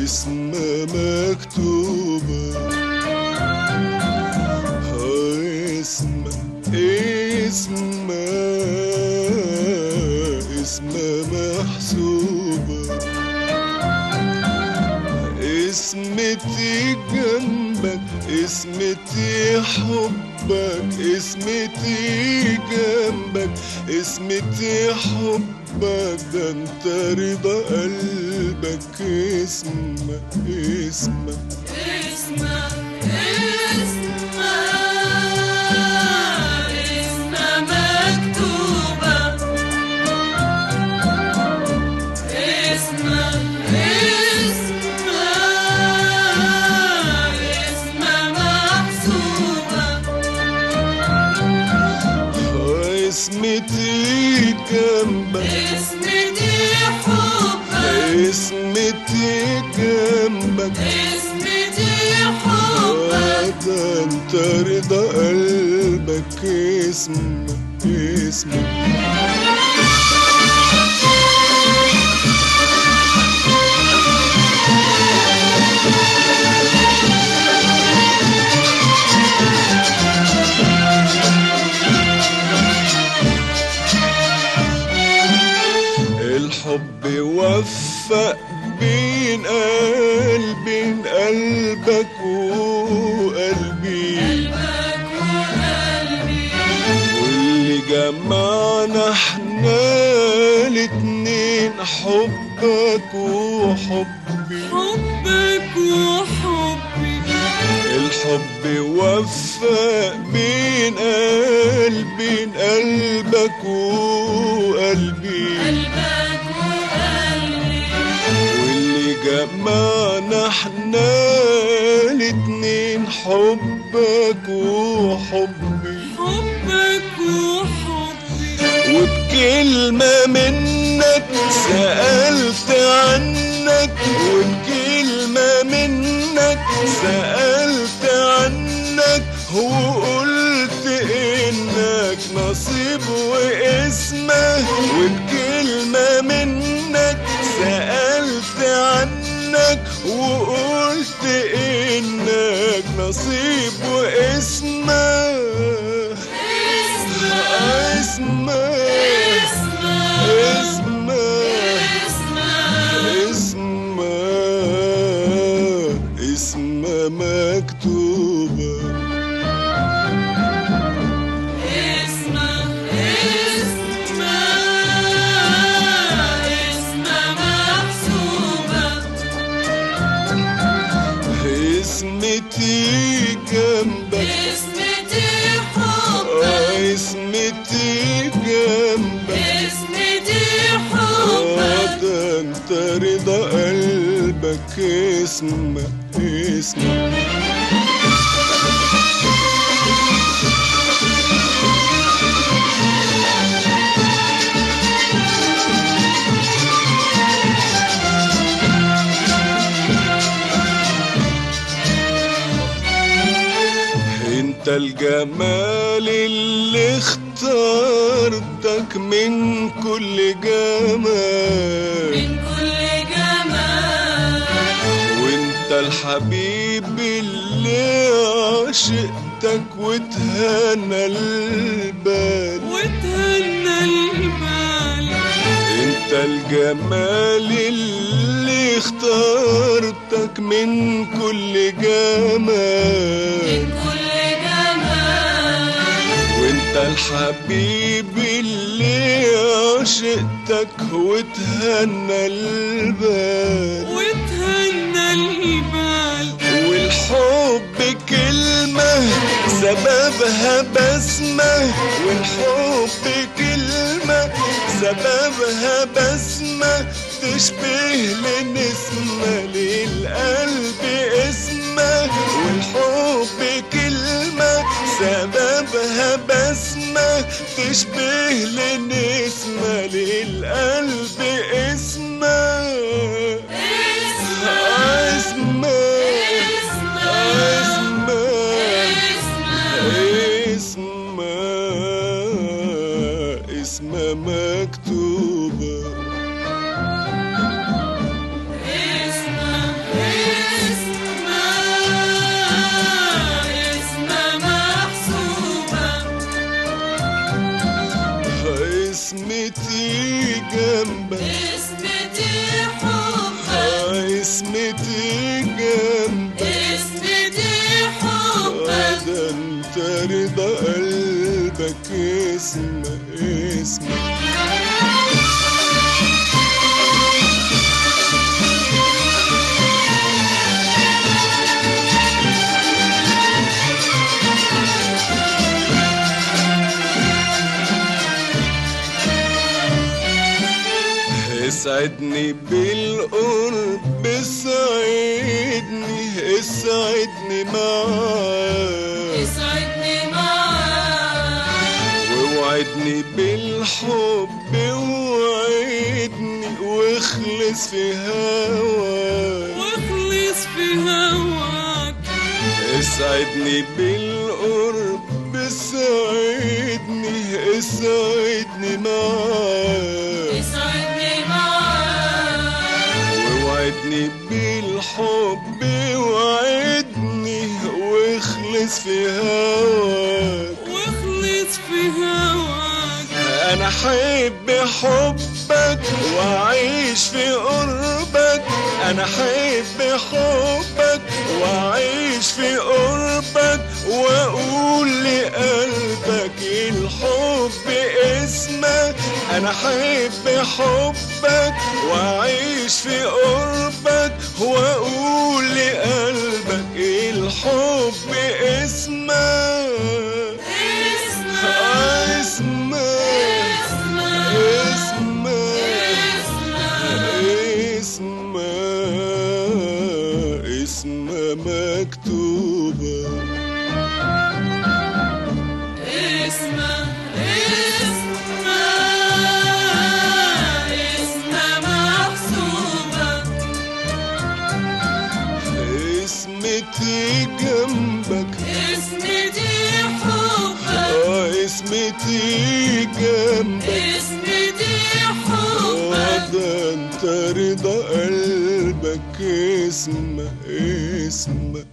اسمها مكتوبة اسمها اسمها اسمها محسوبة اسمتي جنبك اسمتي حبك اسمتي جنبك اسمتي حبك ده انت رضا قلبك اسمك اسمك اسمع اسمع اسمع مكتوبة اسمع اسمع اسمع محسوبة اسمتي جنبك اسمتي حبك اسمتي جنبك اسمتي حبك ده انت رضا قلبك اسمك اسمك الحب وفق بين قلبي قلبك وقلبي قلبك وقلبي واللي جمعنا احنا الاتنين حبك وحبي حبك وحبي الحب وفق بين قلبي قلبك وقلبي قلبك وقلبي واللي جمعنا احنا الاتنين حبك وحبي حبك وحبي وبكلمة منك سألت عنك وبكلمة منك سألت عنك وقلت إنك نصيب واسمه وبكلمة منك سألت عنك وقلت إنك نصيب واسمه اسمع اسمه اسمع اسمه اسمع اسمه اسمه مكتوبة اسمع اسمع اسمع محسوبة اسمتي جنبك اسمتي حبك اسمتي جنبك اسمتي حبك ده انت رضا قلبك اسمك اسمك انت الجمال اللي اخترتك من كل جمال من كل جمال وانت الحبيب اللي عشقتك وتهنى البال وتهنى البال انت الجمال اللي اخترتك من كل جمال من كل جمال وانت الحبيب اللي عشقتك وتهنى البال وتهنى البال والحب كلمة سببها بسمة والحب كلمة سببها بسمة تشبه لنسمة للقلب اسمة والحب كلمة سببها بسمة تشبه لنسمة للقلب اسمة اسمة اسمة اسمة اسمة مكتوبة اسعدني بالقرب اسعدني اسعدني معاك اسعدني معاك ووعدني بالحب ووعدني واخلص في هواك واخلص في هواك اسعدني بالقرب اسعدني اسعدني معاك اسعدني معاك ووعدني بالحب وعدني واخلص في هواك واخلص في هواك انا احب حبك واعيش في قربك انا احب حبك واعيش في قربك واقول لقلبك الحب اسمك انا احب حبك واعيش في قربك واقول لقلبك الحب اسمك اسمع اسمك اسمع اسمه اسمه اسمه مكتوبة اسمع اسمع اسمع محسوبة اسمتي جنبك اسمتي حبك اه اسمتي جنبك اسمتي اه حبك ده انت رضا قلبك اسمه اسمه